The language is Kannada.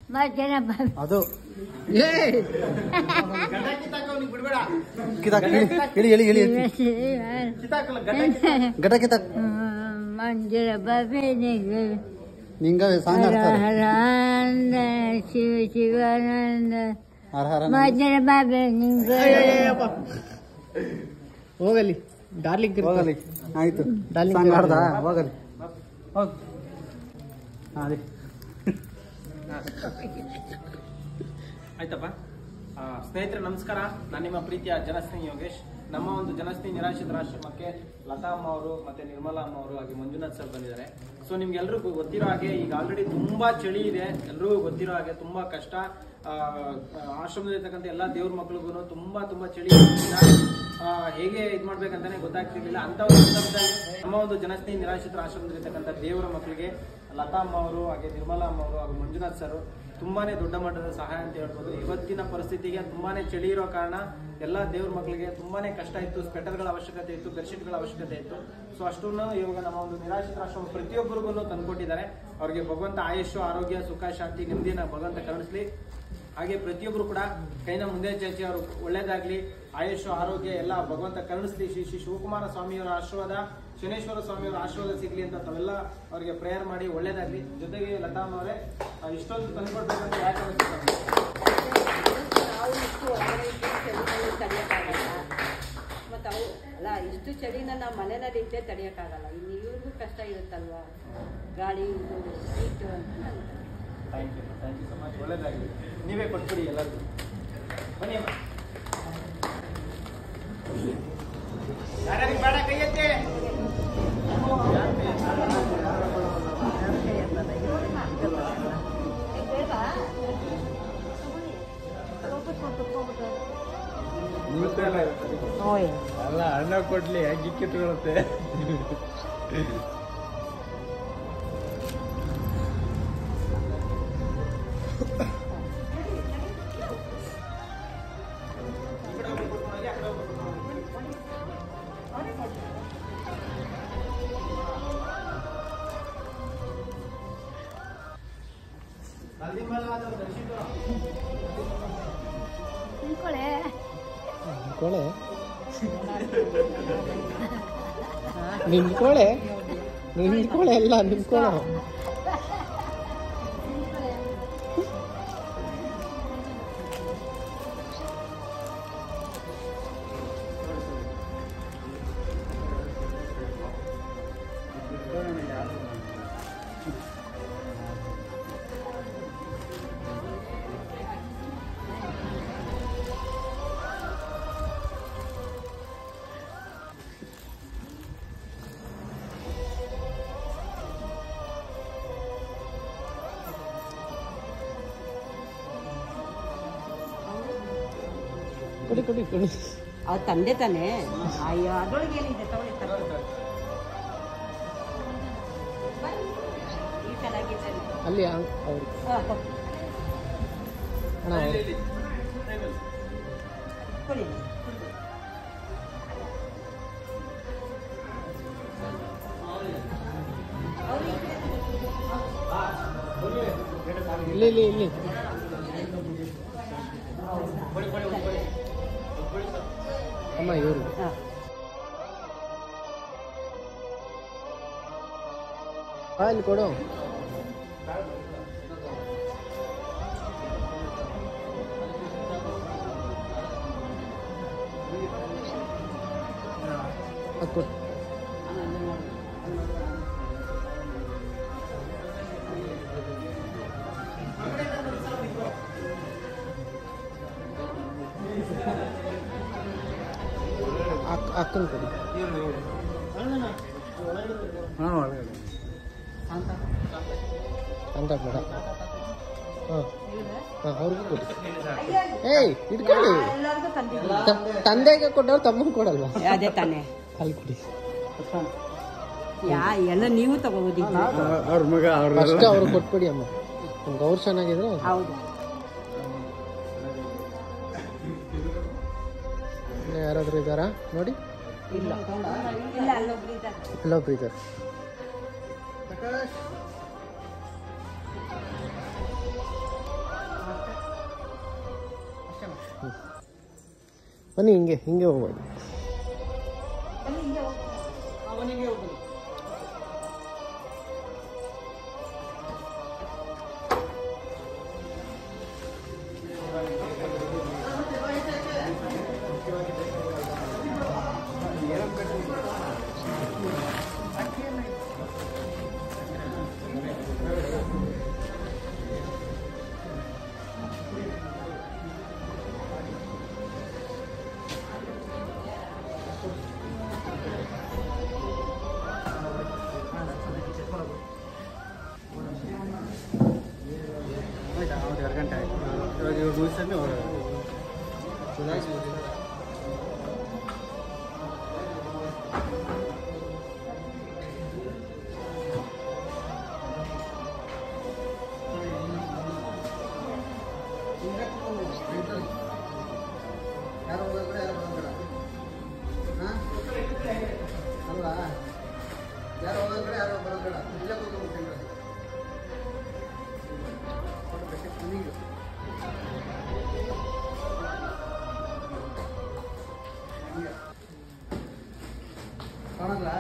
ಮಧ್ಯಾಹ್ನ ಬ- ಅದು ಏ ಕಿತಾಕ್ ಇಳಿ ಇಳಿ ಇಳಿ ಇಳಿ ಗಡ್ಡ ಕಿತಾಕ್ ಮಂಜುಳ ಬಬೇನಿಗೆ ನಿಂಗ ಸಾಂಗ್ ಹರ ಆಡ್ತಾರೆ ಹರ ಅಂದ ಶಿವ ಶಿವಾನಂದ ಹರ ಹರ ಮಧ್ಯಾಹ್ನ ಬಬೇನಿಗೆ ಹೋಗಲಿ ಡಾರ್ಲಿಂಗ್ ಹೋಗಲಿ ಆಯ್ತು Darling ಸಾಂಗ್ ಇರ್ತಾರೆ. ಆಡ್ದ ಹೋಗಲಿ ಹೋಗ್ ಹಾ, ಅದೇ ಆಯ್ತಪ್ಪ ಆ, ಸ್ನೇಹಿತರೆ ನಮಸ್ಕಾರ ನಾನು ನಿಮ್ಮ ಪ್ರೀತಿಯ ಜನಸ್ನೇಹಿ ಯೋಗೇಶ್ ನಮ್ಮ ಒಂದು ಜನಸ್ನೇಹಿ ನಿರಾಶ್ರಿತರ ಆಶ್ರಮಕ್ಕೆ ಲತಾ ಅಮ್ಮ ಅವರು ಮತ್ತೆ ನಿರ್ಮಲಾ ಅಮ್ಮ ಅವರು ಹಾಗೆ ಮಂಜುನಾಥ್ ಸರ್ ಬಂದಿದ್ದಾರೆ ಸೊ ನಿಮ್ಗೆಲ್ರಿಗೂ ಗೊತ್ತಿರೋ ಹಾಗೆ ಈಗ ಆಲ್ರೆಡಿ ತುಂಬಾ ಚಳಿ ಇದೆ ಎಲ್ರಿಗೂ ಗೊತ್ತಿರೋ ಹಾಗೆ ತುಂಬಾ ಕಷ್ಟ ಆ, ಆಶ್ರಮದಲ್ಲಿರ್ತಕ್ಕಂಥ ಎಲ್ಲಾ ದೇವ್ರ ಮಕ್ಳಿಗೂ ತುಂಬಾ ತುಂಬಾ ಚಳಿ ಇರೋದ್ರಿಂದ, ಆ, ಹೇಗೆ ಇದ್ ಮಾಡ್ಬೇಕಂತಾನೆ ಗೊತ್ತಾಗ್ತಿರ್ಲಿಲ್ಲ ಅಂತ ಒಂದು ಸಂದರ್ಭದಲ್ಲಿ ನಮ್ಮ ಒಂದು ಜನಸ್ನೇಹಿ ನಿರಾಶ್ರಿತರ ಆಶ್ರಮದಲ್ಲಿರ್ತಕ್ಕಂಥ ದೇವರ ಮಕ್ಕಳಿಗೆ ಲತಾ ಅಮ್ಮ ಅವರು ಹಾಗೆ ನಿರ್ಮಲಾ ಅಮ್ಮ ಅವರು ಹಾಗೂ ಮಂಜುನಾಥ್ ಸರ್ ತುಂಬಾನೇ ದೊಡ್ಡ ಮಟ್ಟದ ಸಹಾಯ ಅಂತ ಹೇಳ್ಬೋದು ಇವತ್ತಿನ ಪರಿಸ್ಥಿತಿಗೆ ತುಂಬಾನೇ ಚಳಿ ಇರೋ ಕಾರಣ ಎಲ್ಲಾ ದೇವ್ರ ಮಕ್ಕಳಿಗೆ ತುಂಬಾನೇ ಕಷ್ಟ ಇತ್ತು ಸ್ವೆಟರ್ಗಳ ಅವಶ್ಯಕತೆ ಇತ್ತು ಬೆಡ್ಶೀಟ್ಗಳ ಅವಶ್ಯಕತೆ ಇತ್ತು ಸೊ ಅಷ್ಟನ್ನು ಇವಾಗ ನಮ್ಮ ಒಂದು ನಿರಾಶ್ರಿತ ಆಶ್ರಮ ಪ್ರತಿಯೊಬ್ಬರಿಗೂ ತಂದ್ಕೊಟ್ಟಿದ್ದಾರೆ ಅವ್ರಿಗೆ ಭಗವಂತ ಆಯುಷ್ಯ ಆರೋಗ್ಯ ಸುಖ ಶಾಂತಿ ನೆಮ್ಮದಿನ ಭಗವಂತ ಕರುಣಿಸ್ಲಿ ಹಾಗೆ ಪ್ರತಿಯೊಬ್ಬರು ಕೂಡ ಕೈನ ಮುಂದೆ ಚಾಚಿ ಅವರು ಒಳ್ಳೇದಾಗ್ಲಿ ಆಯುಷ್ಯ ಆರೋಗ್ಯ ಎಲ್ಲ ಭಗವಂತ ಕರುಣಿಸ್ಲಿ ಶ್ರೀ ಶ್ರೀ ಶಿವಕುಮಾರ ಸ್ವಾಮಿಯವರ ಆಶೀರ್ವಾದ ಶನೇಶ್ವರ ಸ್ವಾಮಿಯವರ ಆಶೀರ್ವಾದ ಸಿಗ್ಲಿ ಅಂತ ತಾವೆಲ್ಲ ಅವರಿಗೆ ಪ್ರೇಯರ್ ಮಾಡಿ ಒಳ್ಳೇದಾಗ್ಲಿ ಜೊತೆಗೆ ಲತಾಮ್ ಅವರೇ ಆ, ಇಷ್ಟೊಂದು ತಂದ್ಕೊಡ್ಬೇಕಂತ ಯಾಕೆ ಅನಿಸ್ತು ತಮಗೆ? ನಾವು ಇಷ್ಟು ಹೊರಗಡೆ ಇದ್ದು ಚಳಿನಲ್ಲಿ ತಡೆಯೋಕ್ಕಾಗಲ್ಲ ಮತ್ತು ಅವು ಅಲ್ಲ ಇಷ್ಟು ಚಳಿನ ನಾವು ಮನೆಯಲ್ಲಿ ಇದ್ದೇ ತಡೆಯೋಕ್ಕಾಗಲ್ಲ ಇನ್ನು ಇವ್ರಿಗೂ ಕಷ್ಟ ಇರುತ್ತಲ್ವಾ ಗಾಳಿ ಇದು ಹೀಟು ಅಂತ ಅಂತಾರೆ. Thank you thank you so much ಒಳ್ಳೇದಾಗಲಿ ನೀವೇ ಕೊಟ್ಬಿಡಿ ಎಲ್ಲರಿಗೂ ಬನ್ನಿ ಅಮ್ಮ ಯಾರ್ಯಾರಿಗೆ ಬೇಡ ಕೈ ಎತ್ತಿ ಅಲ್ಲ ಹಣ ಕೊಡ್ಲಿ ಹೆಂಗೆ ಕಿತ್ಕೊಳುತ್ತೆ ನಿಂತ್ಕೊಳ್ಳೆ ನಿಂತ್ಕೊಳ್ಳೆ ನಿಂತ್ಕೊಳ್ಳೆ ನಿಂತ್ಕೊಳ್ಳೆ ಎಲ್ಲ ನಿಂತ್ಕೊಳ್ಳೋ ಕೊಡಿ ಕೊಡಿ ಕೊಡಿ ಅವ್ರ ತಂದೆ ತಾನೇ ಅಯ್ಯೋ ಅದ್ರೊಳಗೆ ಏನಿದೆ ತಗೊಳ್ಳಿ ತಗೊಳ್ಳಿ ಈ ಚೆನ್ನಾಗಿದೆ ಅಲ್ಲಿ ಅವ್ರು ಅಣ್ಣ ಅವ್ರು ಕೊಡಿ ಇಲ್ಲಿ ಇಲ್ಲಿ ಇಲ್ಲಿ ಅಮ್ಮ ಇವರು ಹಾಂ ಬಾ ಇಲ್ಲಿ ಕೊಡು ಅದ್ ಕೊಡು ಅಕ್ಕ ಅಕ್ಕನ ಕೊಡಿ ಹಾ ಒಳಗಡೆ ಅಂತ ಬೇಡ ಹಾಂ ಹಾಂ ಅವ್ರಿಗೂ ಕೊಡಿ ಏಯ್ ಇಟ್ಕೊಳ್ಳಿ ಎಲ್ಲರಿಗೂ ತಂದಿದ್ದೀನಿ ತ- ತಂದೆಗೆ ಕೊಟ್ಟವ್ರು ತಮ್ಮಂಗೆ ಕೊಡಲ್ವಾ ಅದೇ ತಾನೇ ಅಲ್ಲಿ ಕೊಡಿ ಯಾ ಎಲ್ಲ ನೀವು ತಗೋಬೋದಿತ್ತು ಅವ್ರ ಮಗ ಅವ್ರ ಫಸ್ಟ್ ಅವ್ರಿಗೆ ಕೊಟ್ಬಿಡಿ ಅಮ್ಮ ನಿಮ್ಗೆ ಅವ್ರು ಚೆನ್ನಾಗಿದ್ರೆ ಹೌದು ಇನ್ನು ಯಾರಾದರೂ ಇದ್ದಾರಾ ನೋಡಿ ಇಲ್ಲ ಇಲ್ಲ ಅಲ್ಲೊಬ್ರು ಇದ್ದಾರೆ ಇಲ್ಲೊಬ್ರು ಇದ್ದಾರೆ ಬನ್ನಿ ಹಿಂಗೆ ಹಿಂಗೆ ಹೋಗ್ಬೋದು ಅವನಿಗೆ ಹೋಗ್ಬನ್ನಿ ಆಯ್ತಾ ಹೌದು ಎರಡು ಗಂಟೆ ಆಯಿತು ಇವಾಗ ಇವಾಗ ಮುಗಿಸೋದು ಹೊರಗೆ ಯಾರು ಹೋಗೋದ್ರೆ ಯಾರು ಬರೋಬೇಡ ಹಾಂ ಅಲ್ವಾ ಯಾರು ಹೋಗೋದ್ರೆ ಯಾರು ಬರೋಬೇಡ ಇಲ್ಲೇ ಹೋಗ್ಬೇಕು ನಿಮಗೆ ಕಾಣಲ್ಲ